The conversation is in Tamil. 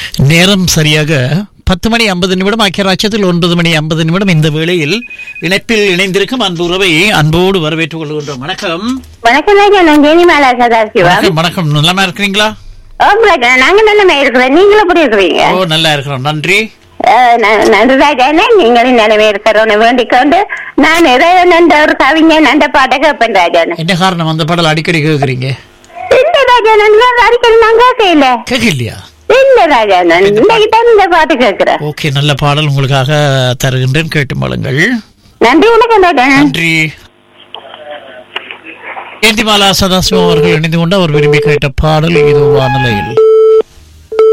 நேரம் சரியாக பத்து மணி ஐம்பது நிமிடம் ஐக்கிய ராஜ்யத்தில் ஒன்பது மணி ஐம்பது நிமிடம் இந்த வேளையில் இணைப்பில் இணைந்திருக்கும் அன்பு உறவை அன்போடு வரவேற்றுக் கொள்கின்றோம் வணக்கம் வணக்கம் ராஜா நான் ஜெனிமாலா சதாசிவா வணக்கம் வணக்கம் நலமா இருக்கிறீங்களா ஓம் ராஜா நாங்க நல்லமே இருக்கிறோம் நீங்களும் எப்படி இருக்கிறீங்க ஓ நல்லா இருக்கிறோம் நன்றி அஹ், ந- நன்றி ராஜானே நீங்களும் நிலவே இருக்கிறோன்னு வேண்டிக் கொண்டு நான் இறைவன் என்ற ஒரு கவிஞன் அந்த பாட்டை கேட்பேன் ராஜானே என்ன காரணம் அந்த பாடல் அடிக்கடி கேட்குறீங்க இல்ல ராஜானன் அடிக்கடி நான் கேட்கல கேட்கலையா இல்ல ராஜானன் இன்னைக்கு தான் இந்த பாட்டு கேட்கிறேன் ஓகே நல்ல பாடல் உங்களுக்காக தருகின்றேன் கேட்டு மழுங்கள் நன்றி வணக்கம் ராஜானன் நன்றி ஏந்திமாலா சதாசிவம் அவர்கள் இணைந்து கொண்டு அவர் விரும்பி கேட்ட பாடல் இது வானிலையில்